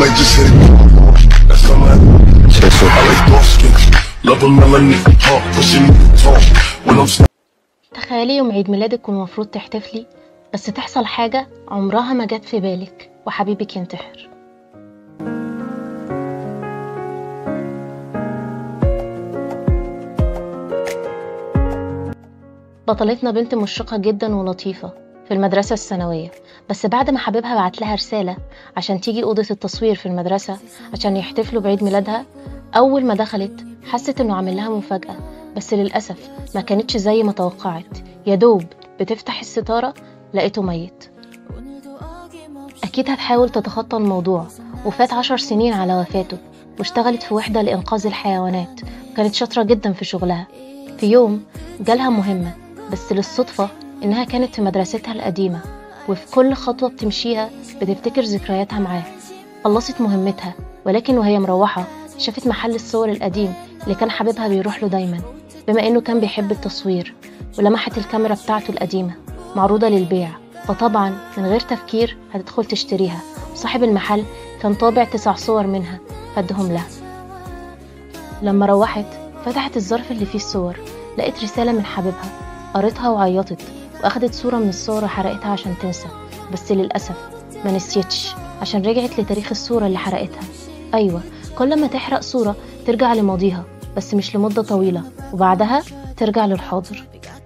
might just hit it from the horse. That's how I I like dark skin. Love a melanin, talk, pushing talk. When I'm تخيلي يوم عيد ميلادك والمفروض تحتفلي بس تحصل حاجة عمرها ما جت في بالك وحبيبك ينتحر بطلتنا بنت مشرقة جدا ولطيفة في المدرسة الثانوية بس بعد ما حبيبها بعت لها رسالة عشان تيجي أوضة التصوير في المدرسة عشان يحتفلوا بعيد ميلادها أول ما دخلت حست إنه عامل لها مفاجأة بس للأسف ما كانتش زي ما توقعت يا دوب بتفتح الستارة لقيته ميت أكيد هتحاول تتخطى الموضوع وفات عشر سنين على وفاته واشتغلت في وحدة لإنقاذ الحيوانات وكانت شاطرة جدا في شغلها في يوم جالها مهمة بس للصدفة إنها كانت في مدرستها القديمة وفي كل خطوة بتمشيها بتفتكر ذكرياتها معاه خلصت مهمتها ولكن وهي مروحة شافت محل الصور القديم اللي كان حبيبها بيروح له دايما بما إنه كان بيحب التصوير ولمحت الكاميرا بتاعته القديمة معروضة للبيع فطبعا من غير تفكير هتدخل تشتريها وصاحب المحل كان طابع تسع صور منها فادهم لها لما روحت فتحت الظرف اللي فيه الصور لقيت رسالة من حبيبها قريتها وعيطت وأخدت صورة من الصور وحرقتها عشان تنسى بس للأسف ما نسيتش عشان رجعت لتاريخ الصورة اللي حرقتها أيوة كل ما تحرق صورة ترجع لماضيها بس مش لمدة طويلة وبعدها ترجع للحاضر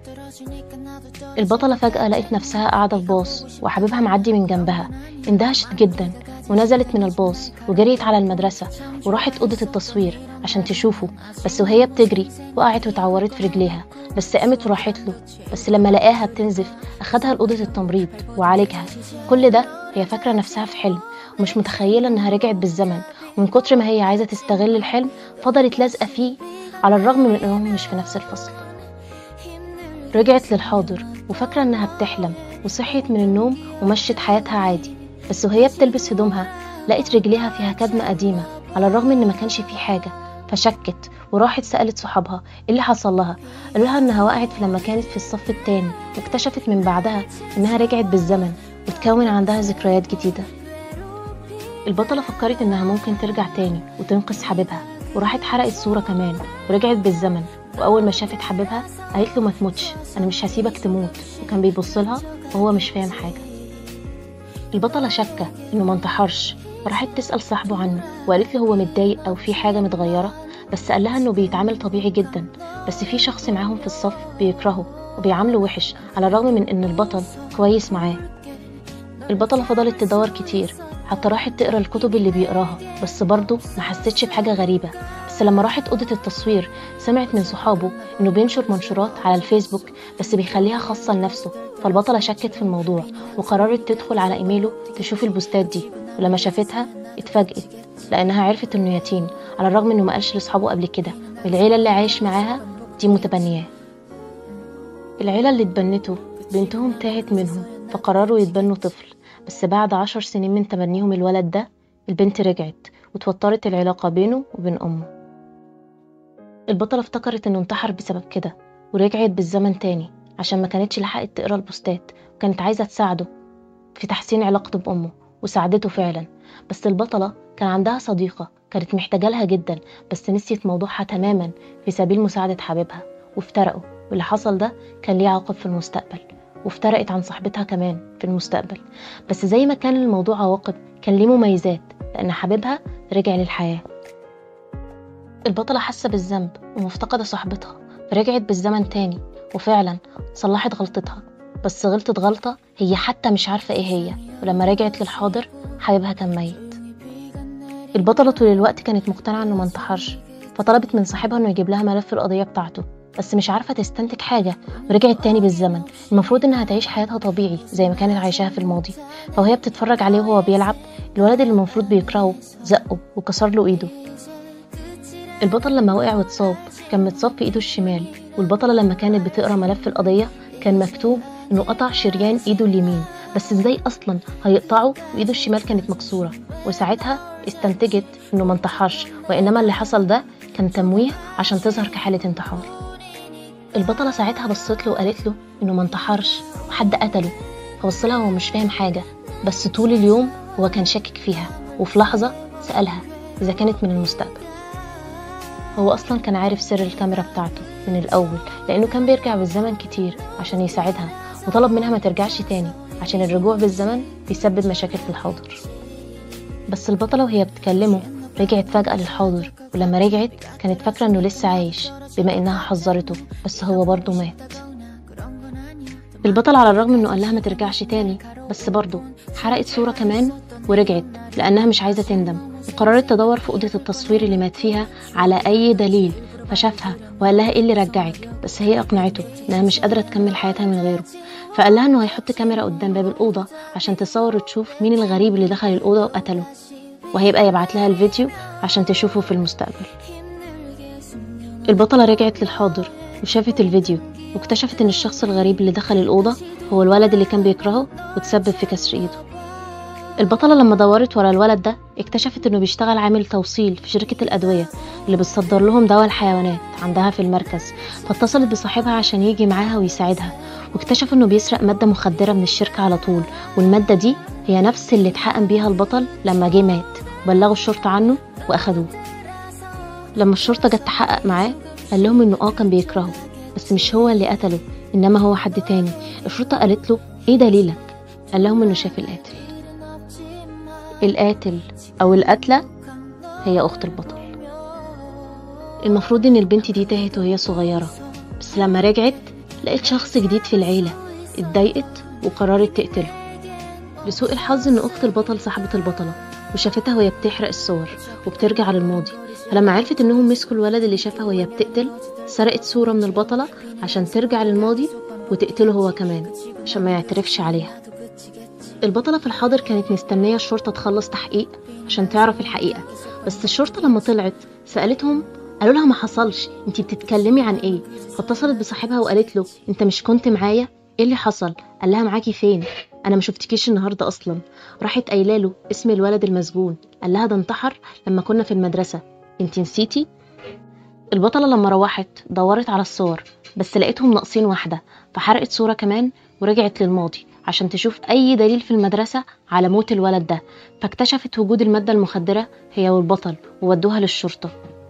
البطلة فجأة لقيت نفسها قاعدة في باص وحبيبها معدي من جنبها اندهشت جدا ونزلت من الباص وجريت على المدرسة وراحت أوضة التصوير عشان تشوفه بس وهي بتجري وقعت واتعورت في رجليها بس قامت وراحت له بس لما لقاها بتنزف أخدها لأوضة التمريض وعالجها كل ده هي فاكرة نفسها في حلم ومش متخيلة إنها رجعت بالزمن ومن كتر ما هي عايزة تستغل الحلم فضلت لازقة فيه على الرغم من إنهم مش في نفس الفصل رجعت للحاضر وفاكرة إنها بتحلم وصحيت من النوم ومشت حياتها عادي بس وهي بتلبس هدومها لقت رجليها فيها كدمة قديمة على الرغم إن ما كانش في حاجة فشكت وراحت سألت صحابها إيه اللي حصل لها قالوا لها إنها وقعت لما كانت في الصف التاني واكتشفت من بعدها إنها رجعت بالزمن وتكون عندها ذكريات جديدة البطلة فكرت إنها ممكن ترجع تاني وتنقذ حبيبها وراحت حرقت صورة كمان ورجعت بالزمن وأول ما شافت حبيبها قالت له ما تموتش أنا مش هسيبك تموت وكان بيبص لها وهو مش فاهم حاجة البطلة شاكة إنه ما انتحرش فراحت تسأل صاحبه عنه وقالت له هو متضايق أو في حاجة متغيرة بس قال لها إنه بيتعامل طبيعي جدا بس في شخص معاهم في الصف بيكرهه وبيعامله وحش على الرغم من إن البطل كويس معاه البطلة فضلت تدور كتير حتى راحت تقرا الكتب اللي بيقراها بس برضه ما حستش بحاجة غريبة بس لما راحت أوضة التصوير سمعت من صحابه إنه بينشر منشورات على الفيسبوك بس بيخليها خاصة لنفسه فالبطلة شكت في الموضوع وقررت تدخل على إيميله تشوف البوستات دي ولما شافتها اتفاجئت لأنها عرفت إنه يتيم على الرغم إنه ما قالش لأصحابه قبل كده والعيلة اللي عايش معاها دي متبنياه العيلة اللي اتبنته بنتهم تاهت منهم فقرروا يتبنوا طفل بس بعد عشر سنين من تبنيهم الولد ده البنت رجعت وتوترت العلاقة بينه وبين أمه البطلة افتكرت إنه انتحر بسبب كده ورجعت بالزمن تاني عشان ما كانتش لحقت تقرا البوستات وكانت عايزة تساعده في تحسين علاقته بأمه وساعدته فعلا بس البطلة كان عندها صديقة كانت محتاجة لها جدا بس نسيت موضوعها تماما في سبيل مساعدة حبيبها وافترقوا واللي حصل ده كان ليه عواقب في المستقبل وافترقت عن صاحبتها كمان في المستقبل بس زي ما كان الموضوع عواقب كان ليه مميزات لأن حبيبها رجع للحياة البطلة حاسة بالذنب ومفتقدة صاحبتها فرجعت بالزمن تاني وفعلا صلحت غلطتها بس غلطت غلطة هي حتى مش عارفة ايه هي ولما رجعت للحاضر حبيبها كان ميت البطلة طول الوقت كانت مقتنعة انه ما انتحرش فطلبت من صاحبها انه يجيب لها ملف القضية بتاعته بس مش عارفة تستنتج حاجة ورجعت تاني بالزمن المفروض انها تعيش حياتها طبيعي زي ما كانت عايشاها في الماضي فوهي بتتفرج عليه وهو بيلعب الولد اللي المفروض بيكرهه زقه وكسر له ايده البطل لما وقع واتصاب كان متصاب في ايده الشمال والبطلة لما كانت بتقرا ملف القضية كان مكتوب انه قطع شريان ايده اليمين بس ازاي اصلا هيقطعه وايده الشمال كانت مكسورة وساعتها استنتجت انه ما انتحرش وانما اللي حصل ده كان تمويه عشان تظهر كحالة انتحار البطلة ساعتها بصت له وقالت له انه ما انتحرش وحد قتله فبص لها وهو مش فاهم حاجة بس طول اليوم هو كان شاكك فيها وفي لحظة سألها إذا كانت من المستقبل هو أصلا كان عارف سر الكاميرا بتاعته من الأول لأنه كان بيرجع بالزمن كتير عشان يساعدها وطلب منها ما ترجعش تاني عشان الرجوع بالزمن بيسبب مشاكل في الحاضر بس البطلة وهي بتكلمه رجعت فجأة للحاضر ولما رجعت كانت فاكرة انه لسه عايش بما انها حذرته بس هو برضه مات البطل على الرغم انه قال لها ما ترجعش تاني بس برضه حرقت صورة كمان ورجعت لانها مش عايزة تندم وقررت تدور في أوضة التصوير اللي مات فيها على أي دليل فشافها وقال لها ايه اللي رجعك بس هي اقنعته انها مش قادرة تكمل حياتها من غيره فقال لها انه هيحط كاميرا قدام باب الأوضة عشان تصور وتشوف مين الغريب اللي دخل الأوضة وقتله وهيبقى يبعت لها الفيديو عشان تشوفه في المستقبل البطلة رجعت للحاضر وشافت الفيديو واكتشفت ان الشخص الغريب اللي دخل الأوضة هو الولد اللي كان بيكرهه وتسبب في كسر ايده البطلة لما دورت ورا الولد ده اكتشفت انه بيشتغل عامل توصيل في شركة الأدوية اللي بتصدر لهم دواء الحيوانات عندها في المركز فاتصلت بصاحبها عشان يجي معاها ويساعدها واكتشف انه بيسرق مادة مخدرة من الشركة على طول والمادة دي هي نفس اللي اتحقن بيها البطل لما جه مات وبلغوا الشرطة عنه وأخدوه لما الشرطة جت تحقق معاه قال لهم انه اه كان بيكرهه بس مش هو اللي قتله انما هو حد تاني الشرطة قالت له ايه دليلك قال لهم انه شاف القاتل القاتل او القاتلة هي اخت البطل المفروض ان البنت دي تاهت وهي صغيرة بس لما رجعت لقيت شخص جديد في العيلة اتضايقت وقررت تقتله لسوء الحظ ان اخت البطل صاحبة البطلة وشافتها وهي بتحرق الصور وبترجع للماضي فلما عرفت انهم مسكوا الولد اللي شافها وهي بتقتل سرقت صورة من البطلة عشان ترجع للماضي وتقتله هو كمان عشان ما يعترفش عليها البطلة في الحاضر كانت مستنية الشرطة تخلص تحقيق عشان تعرف الحقيقة بس الشرطة لما طلعت سألتهم قالوا لها ما حصلش انتي بتتكلمي عن ايه فاتصلت بصاحبها وقالت له انت مش كنت معايا ايه اللي حصل قال لها معاكي فين انا ما شفتكيش النهارده اصلا راحت قايله له اسم الولد المسجون قال لها ده انتحر لما كنا في المدرسه انتي نسيتي البطله لما روحت دورت على الصور بس لقيتهم ناقصين واحده فحرقت صوره كمان ورجعت للماضي عشان تشوف اي دليل في المدرسه على موت الولد ده فاكتشفت وجود الماده المخدره هي والبطل وودوها للشرطه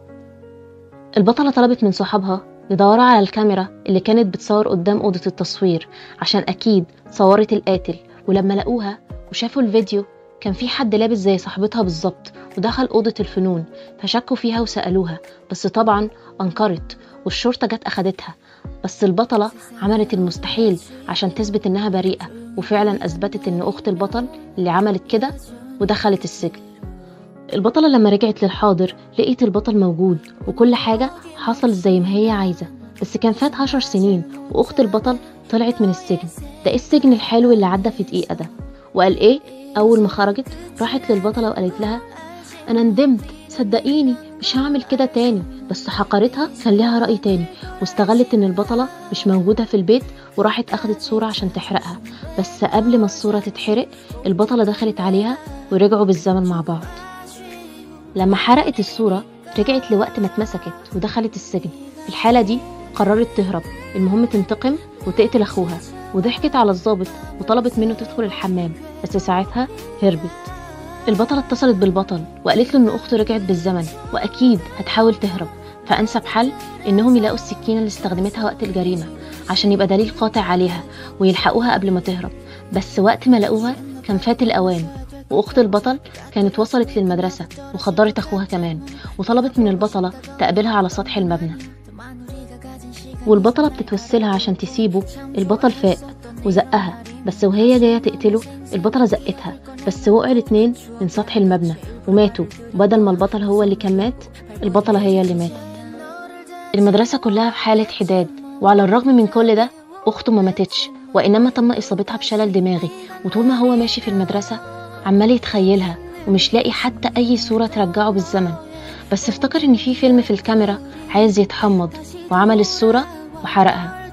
البطله طلبت من صحابها يدوروا على الكاميرا اللي كانت بتصور قدام أوضة التصوير عشان أكيد صورت القاتل ولما لقوها وشافوا الفيديو كان في حد لابس زي صاحبتها بالظبط ودخل أوضة الفنون فشكوا فيها وسألوها بس طبعا أنكرت والشرطة جت أخدتها بس البطلة عملت المستحيل عشان تثبت إنها بريئة وفعلا أثبتت إن أخت البطل اللي عملت كده ودخلت السجن البطلة لما رجعت للحاضر لقيت البطل موجود وكل حاجة حصلت زي ما هي عايزة بس كان فات عشر سنين وأخت البطل طلعت من السجن ده إيه السجن الحلو اللي عدى في دقيقة ده وقال إيه أول ما خرجت راحت للبطلة وقالت لها أنا ندمت صدقيني مش هعمل كده تاني بس حقرتها كان لها رأي تاني واستغلت إن البطلة مش موجودة في البيت وراحت أخدت صورة عشان تحرقها بس قبل ما الصورة تتحرق البطلة دخلت عليها ورجعوا بالزمن مع بعض لما حرقت الصورة رجعت لوقت ما اتمسكت ودخلت السجن في الحالة دي قررت تهرب المهم تنتقم وتقتل أخوها وضحكت على الضابط وطلبت منه تدخل الحمام بس ساعتها هربت البطلة اتصلت بالبطل وقالت له إن أخته رجعت بالزمن وأكيد هتحاول تهرب فأنسب حل إنهم يلاقوا السكينة اللي استخدمتها وقت الجريمة عشان يبقى دليل قاطع عليها ويلحقوها قبل ما تهرب بس وقت ما لقوها كان فات الأوان واخت البطل كانت وصلت للمدرسة وخدرت اخوها كمان وطلبت من البطلة تقابلها على سطح المبنى والبطلة بتتوسلها عشان تسيبه البطل فاق وزقها بس وهي جاية تقتله البطلة زقتها بس وقعوا الاتنين من سطح المبنى وماتوا وبدل ما البطل هو اللي كان مات البطلة هي اللي ماتت المدرسة كلها في حالة حداد وعلى الرغم من كل ده أخته ما ماتتش وإنما تم إصابتها بشلل دماغي وطول ما هو ماشي في المدرسة عمال يتخيلها ومش لاقي حتى أي صورة ترجعه بالزمن بس افتكر إن في فيلم في الكاميرا عايز يتحمض وعمل الصورة وحرقها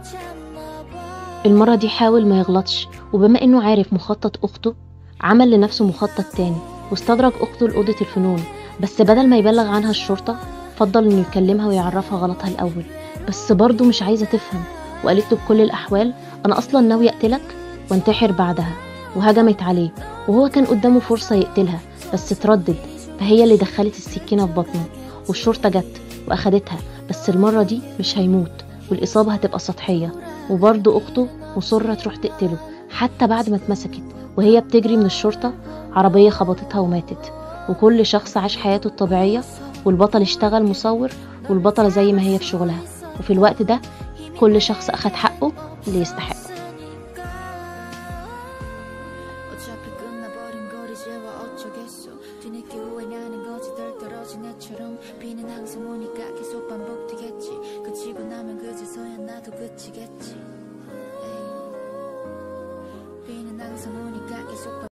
المرة دي حاول ما يغلطش وبما إنه عارف مخطط أخته عمل لنفسه مخطط تاني واستدرج أخته لأوضة الفنون بس بدل ما يبلغ عنها الشرطة فضل إنه يكلمها ويعرفها غلطها الأول بس برضه مش عايزة تفهم وقالت له بكل الأحوال أنا أصلا ناوي أقتلك وانتحر بعدها وهجمت عليه وهو كان قدامه فرصة يقتلها بس اتردد فهي اللي دخلت السكينة في بطنه والشرطة جت وأخدتها بس المرة دي مش هيموت والإصابة هتبقى سطحية وبرضه أخته مصرة تروح تقتله حتى بعد ما اتمسكت وهي بتجري من الشرطة عربية خبطتها وماتت وكل شخص عاش حياته الطبيعية والبطل اشتغل مصور والبطلة زي ما هي في شغلها وفي الوقت ده كل شخص أخد حقه اللي يستحقه 어차피 끝나버린 걸 이제와 어쩌겠어 뒤늦게 후회하는 거지 덜 떨어진 애처럼 비는 항상 오니까 계속 반복되겠지 그치고 나면 그제서야 나도 그치겠지 에이. 비는 항상 오니까 계속